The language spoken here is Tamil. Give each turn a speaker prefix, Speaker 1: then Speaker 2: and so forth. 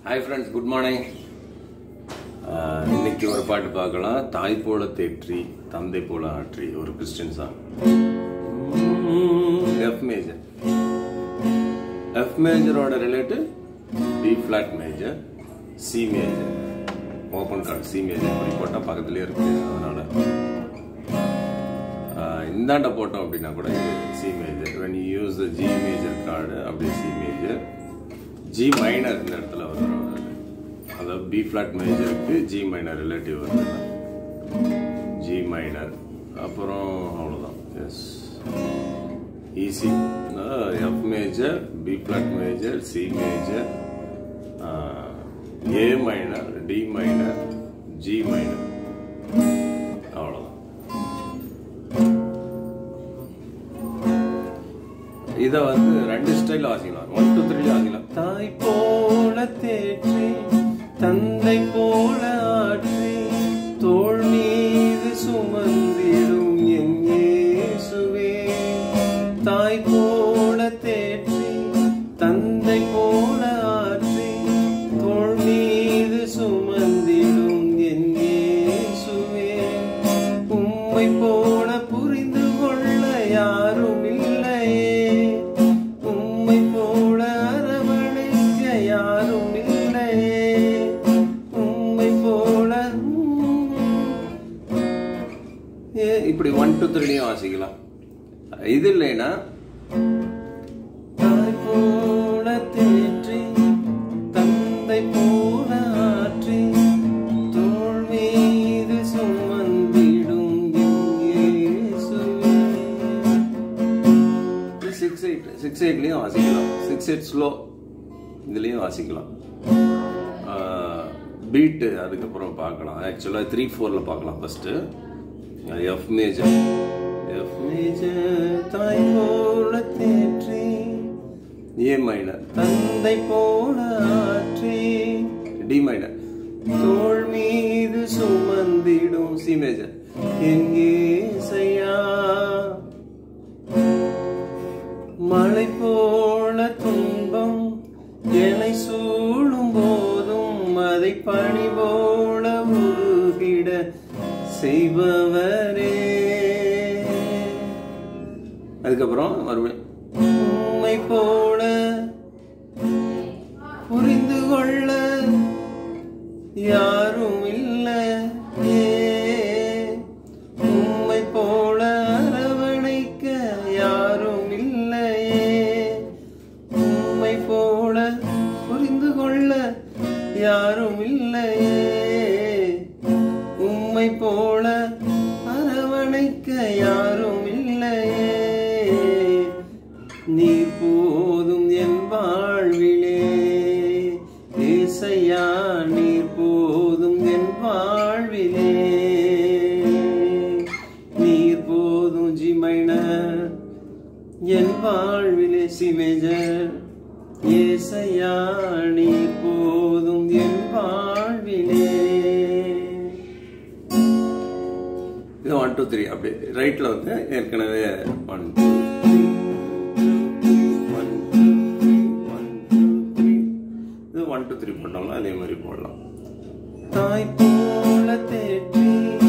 Speaker 1: ஹாய் ஃப்ரெண்ட்ஸ் குட் மார்னிங் இன்னைக்கு ஒரு பாட்டு பார்க்கலாம் தாய் போல தேற்றி தந்தை போல ஆற்றி ஒரு Christian song F major F மேஜரோட relate B flat major C major open chord C major இப்படி போட்டால் பக்கத்துலேயே இருக்கு அதனால ஆஹ் இந்தாண்ட போட்டோம் அப்படின்னா கூட C major when you use the G major chord அப்படியே சி மேஜர் ஜி மைனர் இந்த இடத்துல வரும் அதாவது பி ஃபிளாட் மேஜருக்கு ஜி மைனர் ரிலேட்டிவ் வருது ஜி மைனர் அப்புறம் அவ்வளோதான் yes easy F major B flat major C major A minor D minor G minor அவ்வளோதான் இத வந்து ரெண்டு ஸ்டைல் வாசிக்கலாம் ஒன் டூ த்ரீ வாசிக்கலாம் தாய் போல தேற்றி தந்தை போல ஆற்றி தோள் மீது சுமந்திடும் என் இயேசுவே தாய் போல தேற்றி தந்தை போல ஆற்றி தோள் மீது சுமந்திடும் என் இயேசுவே உம்மை போல புரிந்து கொள்ள யாரும் இல்லையே உம்மை போல அரவணைக்க யாரும் இல்லையே உம்மை போல ஏ, இப்படி ஒன் டூ த்ரீலையும் வாசிக்கலாம் இது இல்லைன்னா தாய் போல தேற்றி தந்தை போல ஆற்றி தோள் மீது சுமந்திடும் சிக்ஸ் எயிட் சிக்ஸ் எயிட்லையும் வாசிக்கலாம் சிக்ஸ் எயிட் ஸ்லோ இதுலேயும் வாசிக்கலாம் பீட்டு அதுக்கப்புறம் பார்க்கலாம் ஆக்சுவலாக த்ரீ ஃபோரில் பார்க்கலாம் first F major F major தாய் போல தேற்றி ஏ மைனர் தந்தை போல ஆற்றி டி மைனர் தோள் மீது சுமந்திடும் சி மேஜர் எங்கே செய்யா மழை போல துன்பம் என்னை சூழும் போதும் அதை பனி போல உருகிட செய்பவரே அதுக்கப்புறம் மறுபடியும் உம்மை போல புரிந்து கொள்ள யாரும் இல்லை உம்மை போல அரவணைக்க யாரும் இல்லையே உம்மை போல புரிந்து கொள்ள யாரும் இல்லையே உம்மை போல அரவணைக்க யாரும் இல்லையே நீ போதும் என் வாழ்விலே ஏசையா நீர் போதும் என் வாழ்விலே நீர் போதும் ஜி மைனர் என் வாழ்விலே சி மேஜர் ஏசையா நீர் போதும் என் வாழ்விலே இது ஒன் டூ த்ரீ அப்படி ரைட்ல வந்து ஏற்கனவே one two one two three one two three இது ஒன் டூ த்ரீ போட்டோம்னா அதே மாதிரி போடலாம் தாய் போல தேற்றி